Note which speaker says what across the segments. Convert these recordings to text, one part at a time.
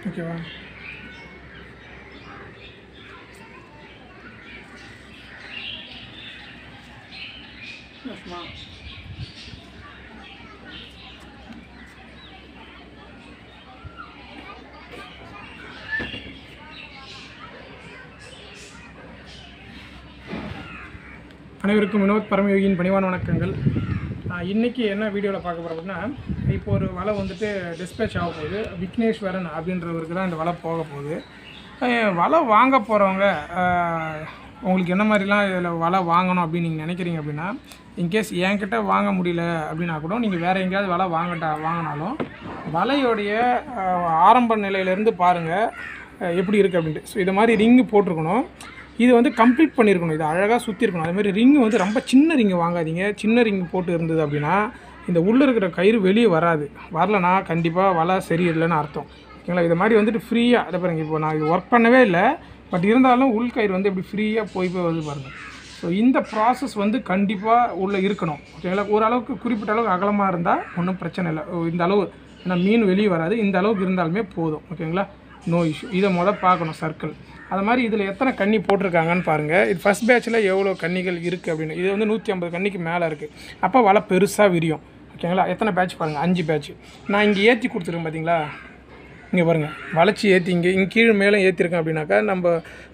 Speaker 1: ஓகேவா அனைவருக்கும் வினோத் பரமயோகியின் பணிவான வணக்கங்கள் ஆஹ் இன்னைக்கு என்ன வீடியோவில் பார்க்க போகிறோம் அப்படின்னா இப்போ ஒரு வலை வந்துட்டு டிஸ்பேச் ஆக போகுது விக்னேஸ்வரன் அப்படின்றவருக்கு தான் இந்த வலை போக போகுது ஆஹ் வலை வாங்க போகிறவங்க உங்களுக்கு என்ன மாதிரிலாம் இதில் வலை வாங்கணும் அப்படின்னு நீங்கள் நினைக்கிறீங்க அப்படின்னா இன்கேஸ் என்கிட்ட வாங்க முடியல அப்படின்னா கூட நீங்கள் வேறு எங்கேயாவது வலை வாங்கட்டா வாங்கினாலும் வலையோடைய ஆஹ் ஆரம்ப நிலையிலேருந்து பாருங்கள் எப்படி இருக்குது அப்படின்ட்டு ஸோ இது மாதிரி ரிங்கு போட்டிருக்கணும் இது வந்து கம்ப்ளீட் பண்ணியிருக்கணும் இது அழகாக சுற்றி இருக்கணும் அதே மாதிரி ரிங்கு வந்து ரொம்ப சின்ன ரிங்கு வாங்காதீங்க சின்ன ரிங் போட்டு இருந்தது அப்படின்னா இந்த உள்ளே இருக்கிற கயிறு வெளியே வராது வரலனா கண்டிப்பாக வலை சரியில்லைன்னு அர்த்தம் ஓகேங்களா இது மாதிரி வந்துட்டு ஃப்ரீயாக அதை பாருங்க இப்போ நான் இது ஒர்க் பண்ணவே இல்லை பட் இருந்தாலும் உள் கயிறு வந்து இப்படி ஃப்ரீயாக போய் போய் வருது பாருங்கள் ஸோ இந்த ப்ராசஸ் வந்து கண்டிப்பாக உள்ளே இருக்கணும் ஓகேங்களா ஓரளவுக்கு குறிப்பிட்ட அளவுக்கு அகலமாக இருந்தால் ஒன்றும் பிரச்சனை இல்லை ஓ, இந்த அளவு ஏன்னா மீன் வெளியே வராது இந்த அளவுக்கு இருந்தாலுமே போதும் ஓகேங்களா நோ இஷ்யூ இதை மொதல் பார்க்கணும் சர்க்கிள் அது மாதிரி இதில் எத்தனை கன்னி போட்டிருக்காங்கன்னு பாருங்கள் இது ஃபஸ்ட் பேட்சில் எவ்வளோ கன்னிகள் இருக்குது அப்படின்னு இது வந்து நூற்றி ஐம்பது கன்னிக்கு மேலே இருக்குது அப்போ வலை பெருசாக விரியும் ஓகேங்களா எத்தனை பேட்ச் பாருங்கள் அஞ்சு பேட்ச் நான் இங்கே ஏற்றி கொடுத்துருக்கேன் பார்த்தீங்களா இங்கே பாருங்கள் வளைச்சி ஏற்றி இங்கே இங்கே கீழே மேலே ஏற்றிருக்கேன் அப்படின்னாக்கா நம்ம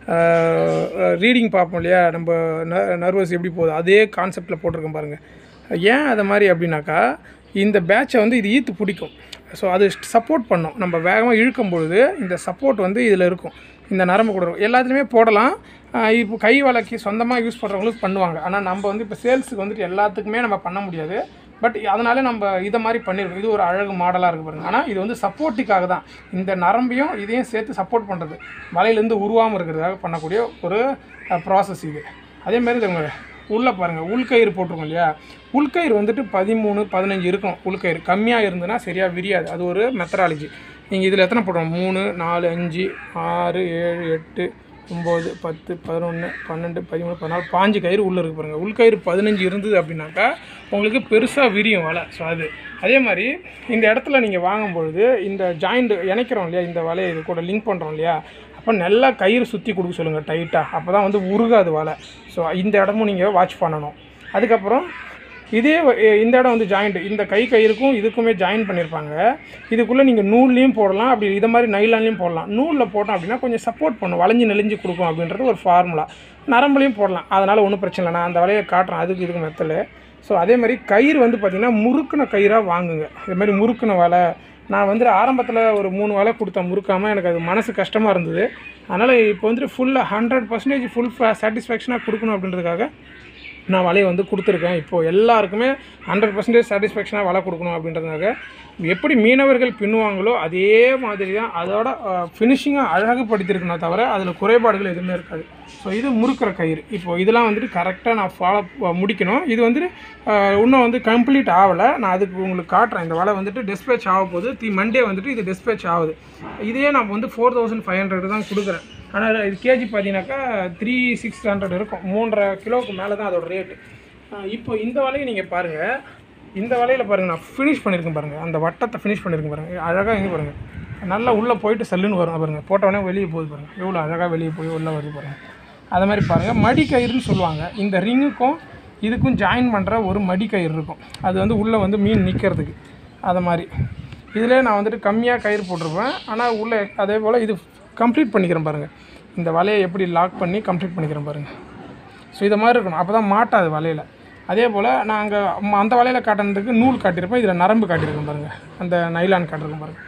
Speaker 1: ரீடிங் பார்ப்போம் இல்லையா நம்ம நர்வஸ் எப்படி போகுது அதே கான்செப்டில் போட்டிருக்கேன் பாருங்கள் ஏன் அதை மாதிரி அப்படின்னாக்கா இந்த பேட்சை வந்து இது ஈத்து பிடிக்கும் ஸோ அது சப்போர்ட் பண்ணும் நம்ம வேகமாக இழுக்கும் பொழுது இந்த சப்போர்ட் வந்து இதில் இருக்கும் இந்த நரம்பு கூட இருக்கும் எல்லாத்துலேயுமே போடலாம் ஆஹ் இப்போ கை வழக்கி சொந்தமாக யூஸ் பண்ணுறவங்களுக்கு பண்ணுவாங்க ஆனால் நம்ம வந்து இப்போ சேல்ஸுக்கு வந்துட்டு எல்லாத்துக்குமே நம்ம பண்ண முடியாது பட் அதனால நம்ம இதை மாதிரி பண்ணியிருக்கோம் இது ஒரு அழகு மாடலாக இருக்குது பாருங்க ஆனால் இது வந்து சப்போர்ட்டுக்காக தான் இந்த நரம்பையும் இதையும் சேர்த்து சப்போர்ட் பண்ணுறது வலையிலேருந்து உருவாமல் இருக்கிறதுக்காக பண்ணக்கூடிய ஒரு ப்ராசஸ் இது அதே மாதிரி இது உங்க உள்ளே பாருங்கள் உள்கயிறு போட்டிருக்கோம் இல்லையா உள்கயிறு வந்துட்டு பதிமூணு பதினஞ்சு இருக்கும் உள்கயிறு கம்மியாக இருந்ததுன்னா சரியாக விரியாது அது ஒரு மெத்தடாலஜி நீங்கள் இதில் எத்தனை போடுறோம் மூணு நாலு அஞ்சு ஆறு ஏழு எட்டு ஒம்பது பத்து பதினொன்று பன்னெண்டு பதிமூணு பதினாலு பாஞ்சு கயிறு உள்ளே இருக்கு பாருங்கள் உள்கயிறு பதினஞ்சு இருந்தது அப்படின்னாக்கா உங்களுக்கு பெருசாக விரியும் வலை ஸோ அது அதே மாதிரி இந்த இடத்துல நீங்கள் வாங்கும்பொழுது இந்த ஜாயிண்ட் இணைக்கிறோம் இல்லையா இந்த வலையை இது கூட லிங்க் பண்ணுறோம் இல்லையா அப்போ நல்லா கயிறு சுற்றி கொடுக்க சொல்லுங்கள் டைட்டாக அப்போ தான் வந்து உருகாது வலை ஸோ இந்த இடமும் நீங்கள் வாட்ச் பண்ணணும் அதுக்கப்புறம் இதே வ- எ- இந்த இடம் வந்து ஜாயிண்ட் இந்த கை கயிறுக்கும் இதுக்குமே ஜாயின் பண்ணியிருப்பாங்க இதுக்குள்ளே நீங்கள் நூல்லையும் போடலாம் அப்படி இதை மாதிரி நைலான்லையும் போடலாம் நூலில் போட்டோம் அப்படின்னா கொஞ்சம் சப்போர்ட் பண்ணும் வளைஞ்சு நெளிஞ்சு கொடுக்கும் அப்படின்றது ஒரு ஃபார்முலா நரம்புலையும் போடலாம் அதனால் ஒன்றும் பிரச்சனை இல்லை நான் அந்த வலையை காட்டுறேன் அதுக்கு இதுக்கு மெத்தல் ஸோ அதே மாதிரி கயிறு வந்து பார்த்திங்கன்னா முறுக்குன கயிறாக வாங்குங்க இது மாதிரி முறுக்குன வலை நான் வந்துட்டு ஆரம்பத்தில் ஒரு மூணு வலை கொடுத்தேன் முறுக்காமல் எனக்கு அது மனசு கஷ்டமாக இருந்தது அதனால் இப்போ வந்துட்டு ஃபுல்லாக ஹண்ட்ரட் பர்சன்டேஜ் ஃபுல் சாட்டிஸ்ஃபேக்ஷனாக கொடுக்கணும் அப்படின்றதுக்காக நான் வலையை வந்து கொடுத்துருக்கேன் இப்போது எல்லாருக்குமே ஹண்ட்ரட் பர்சன்டேஜ் சாட்டிஸ்ஃபேக்ஷனாக வலை கொடுக்கணும் அப்படின்றதுனால எப்படி மீனவர்கள் பின்னுவாங்களோ அதே மாதிரி தான் அதோட ஃபினிஷிங்காக அழகுபடுத்தியிருக்கணும் தவிர அதில் குறைபாடுகள் எதுவுமே இருக்காது ஸோ இது முறுக்கிற கயிறு இப்போ இதெல்லாம் வந்துட்டு கரெக்டாக நான் ஃபாலோ முடிக்கணும் இது வந்துட்டு அஹ், இன்னும் வந்து கம்ப்ளீட் ஆகலை நான் அதுக்கு உங்களுக்கு காட்டுறேன் இந்த வலை வந்துட்டு டிஸ்பேச் ஆக போகுது தி மண்டே வந்துட்டு இது டிஸ்பேச் ஆகுது இதே நான் வந்து ஃபோர் தௌசண்ட் ஃபைவ் ஹண்ட்ரட் தான் கொடுக்குறேன் ஆனால் இது கேஜி பார்த்தீங்கன்னாக்கா த்ரீ சிக்ஸ் ஹண்ட்ரட் இருக்கும் மூன்றரை கிலோவுக்கு மேலே தான் அதோட ரேட்டு இப்போ இந்த வலையை நீங்கள் பாருங்கள் இந்த வலையில் பாருங்கள் நான் ஃபினிஷ் பண்ணியிருக்கேன் பாருங்கள் அந்த வட்டத்தை ஃபினிஷ் பண்ணியிருக்கேன் பாருங்கள் அழகாக இங்கே பாருங்கள் நல்லா உள்ளே போயிட்டு சல்லுன்னு வரும் பாருங்கள் போட்டவொடனே வெளியே போகுது பாருங்கள் எவ்வளோ அழகாக வெளியே போய் உள்ளே வருது பாருங்கள் அதை மாதிரி பாருங்கள் மடி கயிறுன்னு சொல்லுவாங்க இந்த ரிங்குக்கும் இதுக்கும் ஜாயின் பண்ணுற ஒரு மடி கயிறு இருக்கும் அது வந்து உள்ளே வந்து மீன் நிற்கிறதுக்கு அதை மாதிரி இதிலே நான் வந்துட்டு கம்மியாக கயிறு போட்டிருப்பேன் ஆனால் உள்ளே அதே போல் இது கம்ப்ளீட் பண்ணிக்கிறேன் பாருங்கள் இந்த வலையை எப்படி லாக் பண்ணி கம்ப்ளீட் பண்ணிக்கிறேன் பாருங்கள் ஸோ இதை மாதிரி இருக்கணும் அப்போ தான் மாட்டாது வலையில் அதே போல் நாங்கள் அந்த வலையில் காட்டினதுக்கு நூல் காட்டியிருப்பேன் இதில் நரம்பு காட்டியிருக்கேன் பாருங்கள் அந்த நைலான் காட்டியிருக்கேன் பாருங்கள்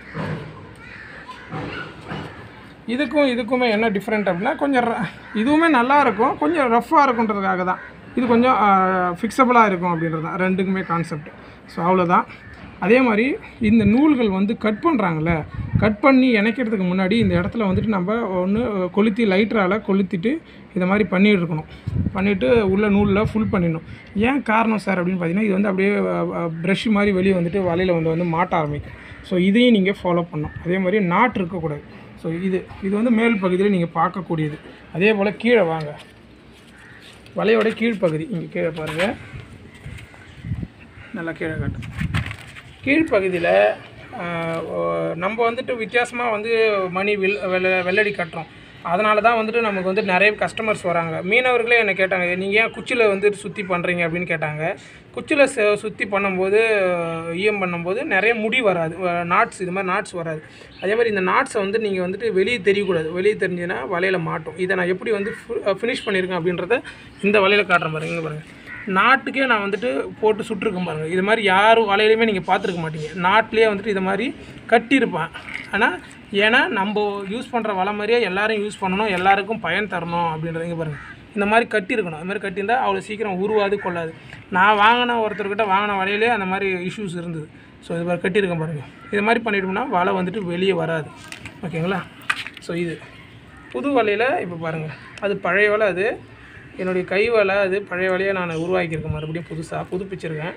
Speaker 1: இதுக்கும் இதுக்குமே என்ன டிஃப்ரெண்ட் அப்படின்னா கொஞ்சம் ர- இதுவுமே நல்லா இருக்கும் கொஞ்சம் ரஃப்பாக இருக்குன்றதுக்காக தான் இது கொஞ்சம் ஃபிக்ஸபிளாக இருக்கும் அப்படின்றது தான் ரெண்டுக்குமே கான்செப்ட் ஸோ அவ்வளோதான் அதே மாதிரி இந்த நூல்கள் வந்து கட் பண்ணுறாங்கல்ல கட் பண்ணி இணைக்கிறதுக்கு முன்னாடி இந்த இடத்துல வந்துட்டு நம்ம ஒன்று கொளுத்தி லைட்டரால் கொளுத்திட்டு இதை மாதிரி பண்ணிட்டு இருக்கணும் பண்ணிவிட்டு உள்ள நூலில் ஃபுல் பண்ணிடணும் ஏன் காரணம் சார் அப்படின்னு பார்த்தீங்கன்னா இது வந்து அப்படியே ப்ரஷ் மாதிரி வெளியே வந்துட்டு வலையில் வந்து வந்து மாட்ட ஆரம்பிக்கும் ஸோ இதையும் நீங்கள் ஃபாலோ பண்ணணும் அதே மாதிரி நாட் இருக்கக்கூடாது ஸோ இது இது வந்து மேல் பகுதியில் நீங்கள் பார்க்கக்கூடியது அதே போல் கீழே வாங்க வலையோட கீழ்ப்பகுதி இங்கே கீழே பாருங்கள் நல்லா கீழே காட்டு கீழ்ப்பகுதியில் ஆஹ் ஓ- நம்ம வந்துட்டு வித்தியாசமாக வந்து மணி வில் வெள்ள வெள்ளடி கட்டுறோம் அதனால தான் வந்துட்டு நமக்கு வந்து நிறைய கஸ்டமர்ஸ் வராங்க மீனவர்களே என்னை கேட்டாங்க நீங்கள் ஏன் குச்சியில் வந்து சுற்றி பண்ணுறீங்க அப்படின்னு கேட்டாங்க குச்சியில் சுற்றி பண்ணும்போது ஈயம் பண்ணும்போது நிறைய முடி வராது நாட்ஸ் இது மாதிரி நாட்ஸ் வராது அதே மாதிரி இந்த நாட்ஸை வந்து நீங்கள் வந்துட்டு வெளியே தெரியக்கூடாது வெளியே தெரிஞ்சுன்னா வலையில் மாட்டும் இதை நான் எப்படி வந்து ஃபினிஷ் பண்ணியிருக்கேன் அப்படின்றத இந்த வலையில் காட்டுறேன் பாருங்க இங்கே பாருங்கள் நாட்டுக்கே நான் வந்துட்டு போட்டு சுட்டிருக்கேன் பாருங்கள் இது மாதிரி யாரும் வலையிலையுமே நீங்கள் பார்த்துருக்க மாட்டீங்க நாட்டிலே வந்துட்டு இது மாதிரி கட்டியிருப்பேன் ஆனால் ஏன்னா நம்ம யூஸ் பண்ணுற வலை மாதிரியே எல்லாரும் யூஸ் பண்ணணும் எல்லாருக்கும் பயன் தரணும் அப்படின்றது இங்கே பாருங்கள் இந்த மாதிரி கட்டியிருக்கணும் அது மாதிரி கட்டியிருந்தால் அவ்வளோ சீக்கிரம் உருவாது கொள்ளாது நான் வாங்கின ஒருத்தர்கிட்ட வாங்கின வலையிலே அந்த மாதிரி இஷ்யூஸ் இருந்தது ஸோ இது மாதிரி கட்டியிருக்கேன் பாருங்கள் இது மாதிரி பண்ணிட்டோம்னா வலை வந்துட்டு வெளியே வராது ஓகேங்களா ஸோ இது புது வலையில் இப்போ பாருங்கள் அது பழைய வலை அது என்னுடைய கை வலை அது பழைய வலையை நான் உருவாக்கியிருக்கேன் மறுபடியும் புதுசாக புதுப்பிச்சிருக்கேன்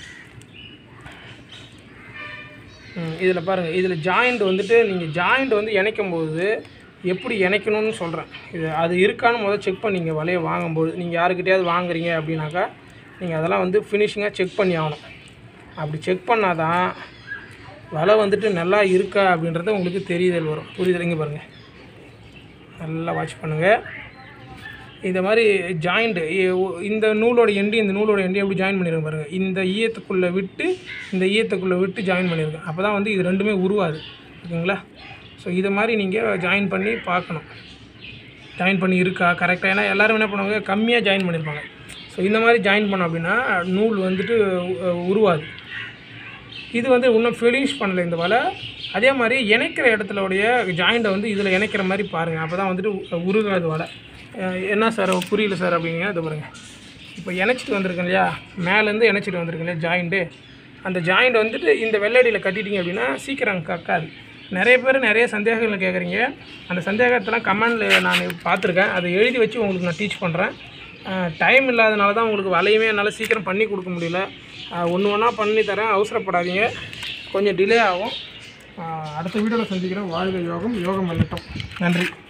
Speaker 1: இதில் பாருங்கள் இதில் ஜாயிண்ட் வந்துட்டு நீங்கள் ஜாயிண்ட் வந்து இணைக்கும் போது எப்படி இணைக்கணும்னு சொல்கிறேன் இது அது இருக்கான்னு முதல்ல செக் பண்ணிங்க வலையை வாங்கும்போது நீங்கள் யாருக்கிட்டையாவது வாங்குறீங்க அப்படின்னாக்கா நீங்கள் அதெல்லாம் வந்து ஃபினிஷிங்காக செக் பண்ணி ஆகணும் அப்படி செக் பண்ணால் தான் வலை வந்துட்டு நல்லா இருக்கா அப்படின்றது உங்களுக்கு தெரியுதல் வரும் புரியுதல் இங்கே பாருங்கள் நல்லா வாட்ச் பண்ணுங்கள் இந்த மாதிரி ஜாயிண்ட் இந்த நூலோட எண்டு இந்த நூலோட எண்டு எப்படி ஜாயின் பண்ணியிருக்கேன் பாருங்கள் இந்த ஈயத்துக்குள்ளே விட்டு இந்த ஈயத்துக்குள்ளே விட்டு ஜாயின் பண்ணியிருக்கேன் அப்போ தான் வந்து இது ரெண்டுமே உருவாது ஓகேங்களா ஸோ இதை மாதிரி நீங்கள் ஜாயின் பண்ணி பார்க்கணும் ஜாயின் பண்ணி இருக்கா கரெக்டாக ஏன்னா எல்லோரும் என்ன பண்ணுவாங்க கம்மியாக ஜாயின் பண்ணியிருப்பாங்க ஸோ இந்த மாதிரி ஜாயின் பண்ணோம் அப்படின்னா நூல் வந்துட்டு உ- உருவாது இது வந்து இன்னும் ஃபினிஷ் பண்ணல இந்த வலை அதே மாதிரி இணைக்கிற இடத்துலடைய ஜாயிண்ட்டை வந்து இதில் இணைக்கிற மாதிரி பாருங்கள் அப்போ தான் வந்துட்டு உ- உருகாது வலை அஹ் என்ன சார் புரியல சார் அப்படிங்க இது பாருங்கள் இப்போ இணைச்சிட்டு வந்திருக்கேன் இல்லையா மேலேருந்து இணைச்சிட்டு வந்திருக்கேன் இல்லையா ஜாயிண்ட்டு அந்த ஜாயிண்ட் வந்துட்டு இந்த வெள்ளடியில் கட்டிட்டீங்க அப்படின்னா சீக்கிரம் கக்காது நிறைய பேர் நிறைய சந்தேகங்கள் கேட்குறீங்க அந்த சந்தேகத்தெல்லாம் கமெண்டில் நான் பார்த்துருக்கேன் அதை எழுதி வச்சு உங்களுக்கு நான் டீச் பண்ணுறேன் டைம் இல்லாதனால தான் உங்களுக்கு வலையுமே என்னால் சீக்கிரம் பண்ணி கொடுக்க முடியல ஒன்று ஒன்றா பண்ணி தரேன் அவசரப்படாதீங்க கொஞ்சம் டிலே ஆகும் அஹ் அடுத்த வீடியோவில் சந்திக்கிறேன் வாழ்க யோகம் யோகம் வெல்லட்டும் நன்றி